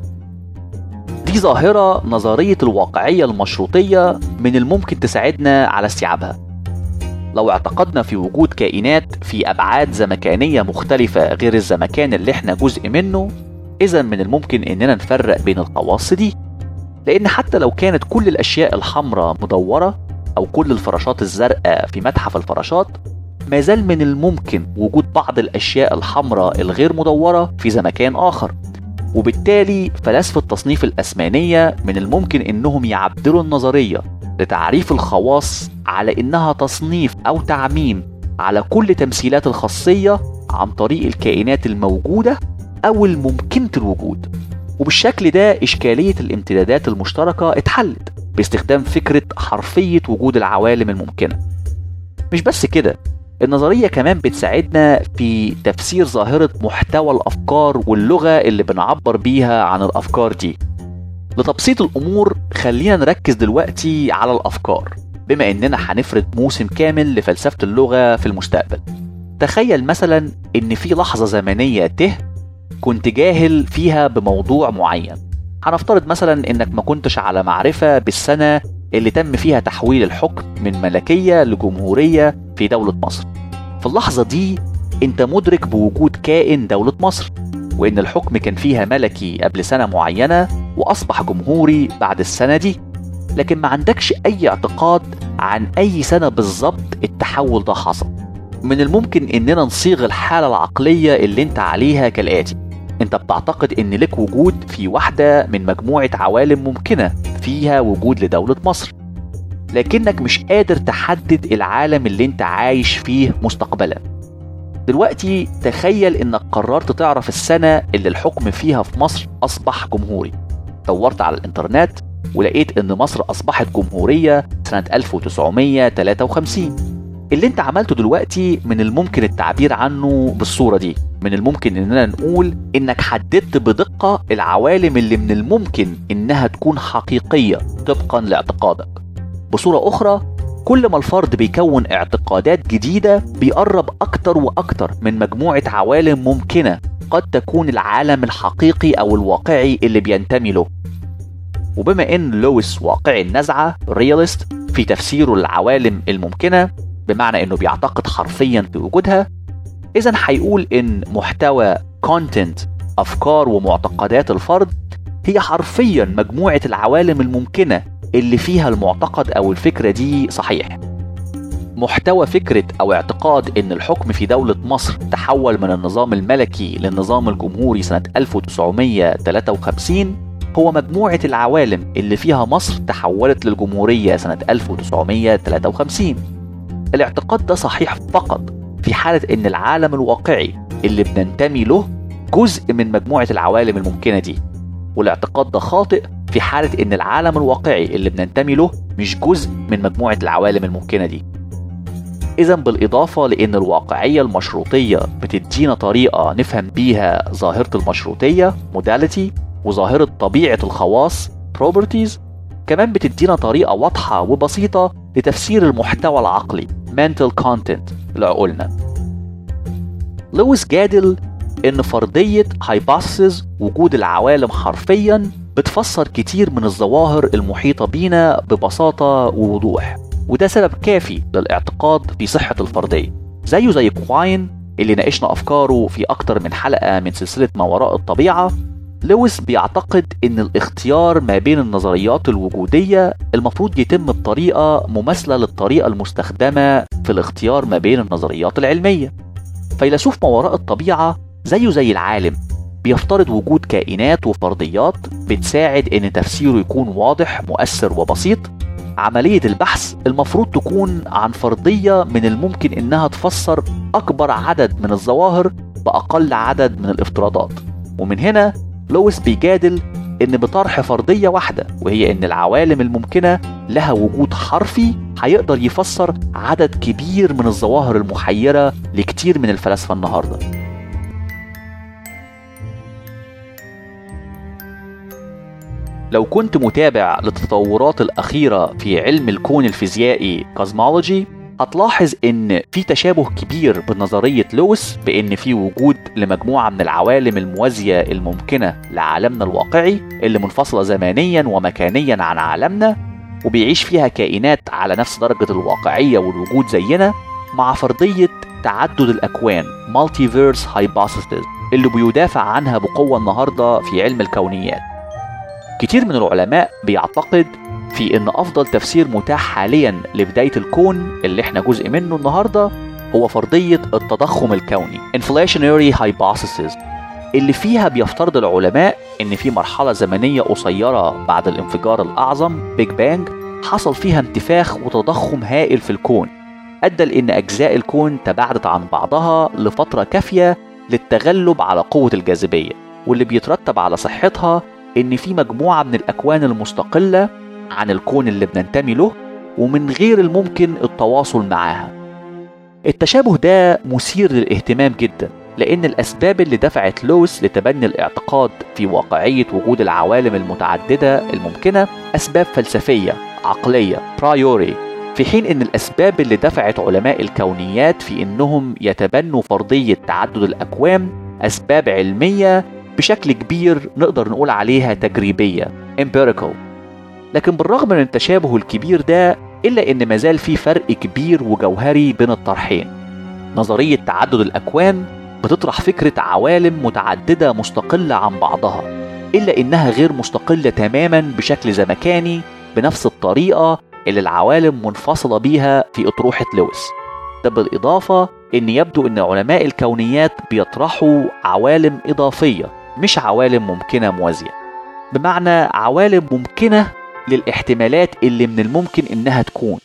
دي ظاهرة نظرية الواقعية المشروطية من الممكن تساعدنا على استيعابها لو اعتقدنا في وجود كائنات في أبعاد زمكانية مختلفة غير الزمكان اللي احنا جزء منه إذا من الممكن إننا نفرق بين الخواص دي لأن حتى لو كانت كل الأشياء الحمراء مدورة أو كل الفراشات الزرقاء في متحف الفراشات ما زال من الممكن وجود بعض الأشياء الحمراء الغير مدورة في زمكان آخر وبالتالي فلاسفة تصنيف الأسمانية من الممكن إنهم يعدلوا النظرية لتعريف الخواص على إنها تصنيف أو تعميم على كل تمثيلات الخاصية عن طريق الكائنات الموجودة أو الممكنة الوجود وبالشكل ده إشكالية الامتدادات المشتركة اتحلت باستخدام فكرة حرفية وجود العوالم الممكنة مش بس كده النظرية كمان بتساعدنا في تفسير ظاهرة محتوى الأفكار واللغة اللي بنعبر بيها عن الأفكار دي لتبسيط الأمور خلينا نركز دلوقتي على الأفكار بما إننا هنفرد موسم كامل لفلسفة اللغة في المستقبل تخيل مثلا إن في لحظة زمنية ته كنت جاهل فيها بموضوع معين هنفترض مثلا إنك ما كنتش على معرفة بالسنة اللي تم فيها تحويل الحكم من ملكية لجمهورية في دولة مصر في اللحظة دي انت مدرك بوجود كائن دولة مصر وان الحكم كان فيها ملكي قبل سنة معينة واصبح جمهوري بعد السنة دي لكن ما عندكش اي اعتقاد عن اي سنة بالظبط التحول ده حصل من الممكن اننا نصيغ الحالة العقلية اللي انت عليها كالاتي انت بتعتقد ان لك وجود في واحدة من مجموعة عوالم ممكنة فيها وجود لدولة مصر لكنك مش قادر تحدد العالم اللي انت عايش فيه مستقبلا دلوقتي تخيل انك قررت تعرف السنة اللي الحكم فيها في مصر اصبح جمهوري دورت على الانترنت ولقيت ان مصر اصبحت جمهورية سنة 1953 اللي انت عملته دلوقتي من الممكن التعبير عنه بالصورة دي من الممكن اننا نقول انك حددت بدقة العوالم اللي من الممكن انها تكون حقيقية طبقا لاعتقادك بصورة اخرى كل ما الفرد بيكون اعتقادات جديدة بيقرب اكتر واكتر من مجموعة عوالم ممكنة قد تكون العالم الحقيقي او الواقعي اللي بينتمي له وبما ان لويس واقعي النزعة رياليست في تفسيره للعوالم الممكنة بمعنى انه بيعتقد حرفيا في وجودها اذا هيقول ان محتوى كونتنت افكار ومعتقدات الفرد هي حرفيا مجموعه العوالم الممكنه اللي فيها المعتقد او الفكره دي صحيح محتوى فكرة أو اعتقاد إن الحكم في دولة مصر تحول من النظام الملكي للنظام الجمهوري سنة 1953 هو مجموعة العوالم اللي فيها مصر تحولت للجمهورية سنة 1953 الاعتقاد ده صحيح فقط في حالة إن العالم الواقعي اللي بننتمي له جزء من مجموعة العوالم الممكنة دي والاعتقاد ده خاطئ في حالة إن العالم الواقعي اللي بننتمي له مش جزء من مجموعة العوالم الممكنة دي إذا بالإضافة لأن الواقعية المشروطية بتدينا طريقة نفهم بيها ظاهرة المشروطية modality وظاهرة طبيعة الخواص properties كمان بتدينا طريقة واضحة وبسيطة لتفسير المحتوى العقلي mental content لعقولنا لويس جادل إن فرضية hypothesis وجود العوالم حرفيا بتفسر كتير من الظواهر المحيطة بينا ببساطة ووضوح وده سبب كافي للاعتقاد في صحة الفرضية زيه زي كواين اللي ناقشنا أفكاره في أكتر من حلقة من سلسلة ما وراء الطبيعة لويس بيعتقد ان الاختيار ما بين النظريات الوجودية المفروض يتم بطريقة مماثلة للطريقة المستخدمة في الاختيار ما بين النظريات العلمية فيلسوف ما وراء الطبيعة زيه زي العالم بيفترض وجود كائنات وفرضيات بتساعد ان تفسيره يكون واضح مؤثر وبسيط عملية البحث المفروض تكون عن فرضية من الممكن انها تفسر اكبر عدد من الظواهر باقل عدد من الافتراضات ومن هنا لويس بيجادل ان بطرح فرضية واحدة وهي ان العوالم الممكنة لها وجود حرفي هيقدر يفسر عدد كبير من الظواهر المحيرة لكتير من الفلاسفة النهارده لو كنت متابع للتطورات الأخيرة في علم الكون الفيزيائي كوزمولوجي هتلاحظ إن في تشابه كبير بنظرية لويس بإن في وجود لمجموعة من العوالم الموازية الممكنة لعالمنا الواقعي اللي منفصلة زمانيا ومكانيا عن عالمنا وبيعيش فيها كائنات على نفس درجة الواقعية والوجود زينا مع فرضية تعدد الأكوان Multiverse Hypothesis اللي بيدافع عنها بقوة النهاردة في علم الكونيات كتير من العلماء بيعتقد في ان افضل تفسير متاح حاليا لبداية الكون اللي احنا جزء منه النهاردة هو فرضية التضخم الكوني Inflationary Hypothesis اللي فيها بيفترض العلماء ان في مرحلة زمنية قصيرة بعد الانفجار الاعظم بيج بانج حصل فيها انتفاخ وتضخم هائل في الكون ادى لان اجزاء الكون تباعدت عن بعضها لفترة كافية للتغلب على قوة الجاذبية واللي بيترتب على صحتها ان في مجموعة من الاكوان المستقلة عن الكون اللي بننتمي له ومن غير الممكن التواصل معاها التشابه ده مثير للاهتمام جدا لأن الأسباب اللي دفعت لويس لتبني الاعتقاد في واقعية وجود العوالم المتعددة الممكنة أسباب فلسفية عقلية برايوري في حين أن الأسباب اللي دفعت علماء الكونيات في أنهم يتبنوا فرضية تعدد الأكوان أسباب علمية بشكل كبير نقدر نقول عليها تجريبية empirical لكن بالرغم من التشابه الكبير ده إلا أن مازال في فرق كبير وجوهري بين الطرحين نظرية تعدد الأكوان بتطرح فكرة عوالم متعددة مستقلة عن بعضها إلا إنها غير مستقلة تماما بشكل زمكاني بنفس الطريقة اللي العوالم منفصلة بيها في أطروحة لويس ده بالإضافة إن يبدو إن علماء الكونيات بيطرحوا عوالم إضافية مش عوالم ممكنة موازية بمعنى عوالم ممكنة للاحتمالات اللي من الممكن إنها تكون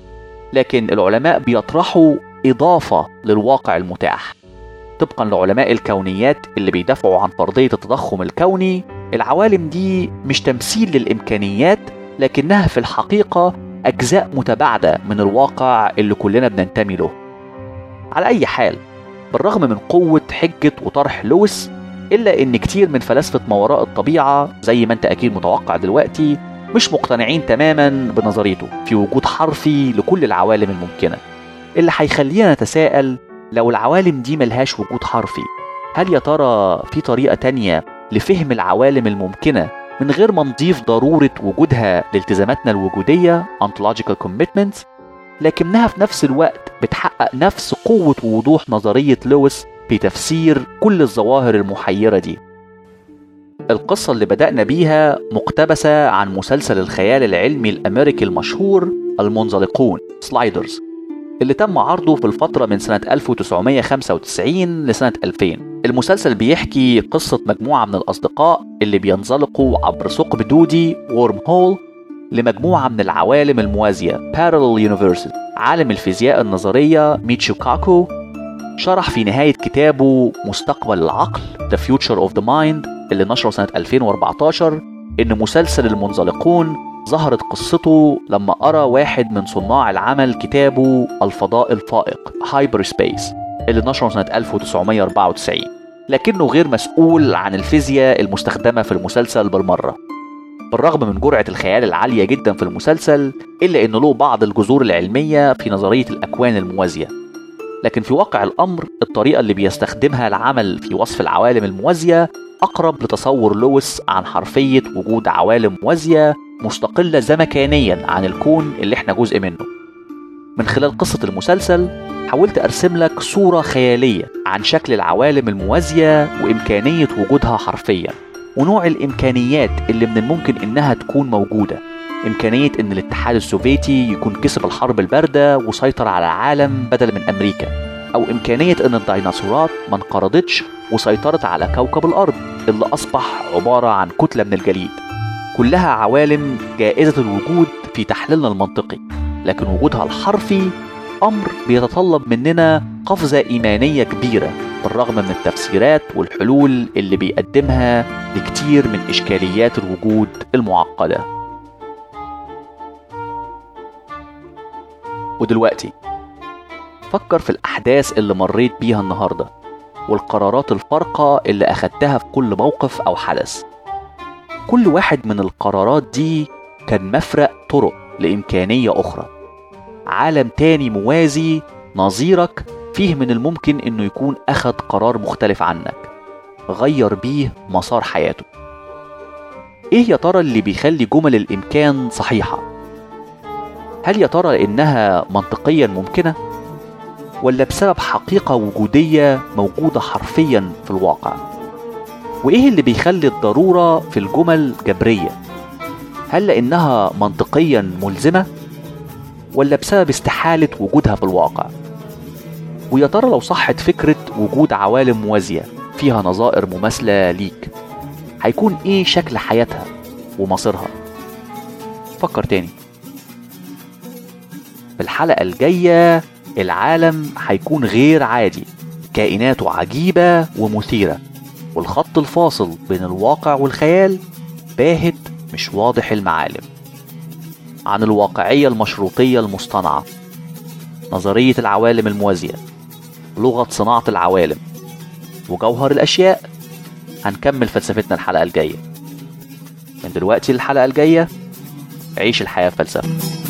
لكن العلماء بيطرحوا إضافة للواقع المتاح طبقا لعلماء الكونيات اللي بيدافعوا عن فرضية التضخم الكوني العوالم دي مش تمثيل للإمكانيات لكنها في الحقيقة أجزاء متباعدة من الواقع اللي كلنا بننتمي له على أي حال بالرغم من قوة حجة وطرح لويس إلا إن كتير من فلاسفة ما وراء الطبيعة زي ما أنت أكيد متوقع دلوقتي مش مقتنعين تماما بنظريته في وجود حرفي لكل العوالم الممكنة اللي هيخلينا نتساءل لو العوالم دي ملهاش وجود حرفي هل يا ترى في طريقة تانية لفهم العوالم الممكنة من غير ما نضيف ضرورة وجودها لالتزاماتنا الوجودية ontological commitments لكنها في نفس الوقت بتحقق نفس قوة ووضوح نظرية لويس في تفسير كل الظواهر المحيرة دي القصة اللي بدأنا بيها مقتبسة عن مسلسل الخيال العلمي الأمريكي المشهور المنزلقون سلايدرز اللي تم عرضه في الفترة من سنة 1995 لسنة 2000 المسلسل بيحكي قصة مجموعة من الأصدقاء اللي بينزلقوا عبر ثقب دودي وورم هول لمجموعة من العوالم الموازية Parallel Universes عالم الفيزياء النظرية ميتشو كاكو شرح في نهاية كتابه مستقبل العقل The Future of the Mind اللي نشره سنة 2014 إن مسلسل المنزلقون ظهرت قصته لما قرأ واحد من صناع العمل كتابه الفضاء الفائق هايبر سبيس اللي نشره سنة 1994 لكنه غير مسؤول عن الفيزياء المستخدمة في المسلسل بالمرة بالرغم من جرعة الخيال العالية جدا في المسلسل إلا إنه له بعض الجذور العلمية في نظرية الأكوان الموازية لكن في واقع الأمر الطريقة اللي بيستخدمها العمل في وصف العوالم الموازية أقرب لتصور لويس عن حرفية وجود عوالم موازية مستقلة زمكانيا عن الكون اللي احنا جزء منه من خلال قصة المسلسل حاولت أرسم لك صورة خيالية عن شكل العوالم الموازية وإمكانية وجودها حرفيا ونوع الإمكانيات اللي من الممكن إنها تكون موجودة إمكانية إن الاتحاد السوفيتي يكون كسب الحرب الباردة وسيطر على العالم بدل من أمريكا أو إمكانية إن الديناصورات ما انقرضتش وسيطرت على كوكب الأرض اللي أصبح عبارة عن كتلة من الجليد كلها عوالم جائزة الوجود في تحليلنا المنطقي لكن وجودها الحرفي أمر بيتطلب مننا قفزة إيمانية كبيرة بالرغم من التفسيرات والحلول اللي بيقدمها لكتير من إشكاليات الوجود المعقدة ودلوقتي فكر في الأحداث اللي مريت بيها النهاردة والقرارات الفارقة اللي أخدتها في كل موقف أو حدث كل واحد من القرارات دي كان مفرق طرق لإمكانية أخرى عالم تاني موازي نظيرك فيه من الممكن إنه يكون أخد قرار مختلف عنك غير بيه مسار حياته إيه يا ترى اللي بيخلي جمل الإمكان صحيحة؟ هل يا ترى إنها منطقيا ممكنة؟ ولا بسبب حقيقة وجودية موجودة حرفيا في الواقع؟ وإيه اللي بيخلي الضرورة في الجمل جبرية؟ هل لأنها منطقيا ملزمة؟ ولا بسبب استحالة وجودها في الواقع؟ ويا ترى لو صحت فكرة وجود عوالم موازية فيها نظائر مماثلة ليك هيكون إيه شكل حياتها ومصيرها؟ فكر تاني في الحلقة الجاية العالم هيكون غير عادي كائناته عجيبة ومثيرة والخط الفاصل بين الواقع والخيال باهت مش واضح المعالم عن الواقعية المشروطية المصطنعة نظرية العوالم الموازية لغة صناعة العوالم وجوهر الأشياء هنكمل فلسفتنا الحلقة الجاية من دلوقتي للحلقة الجاية عيش الحياة فلسفة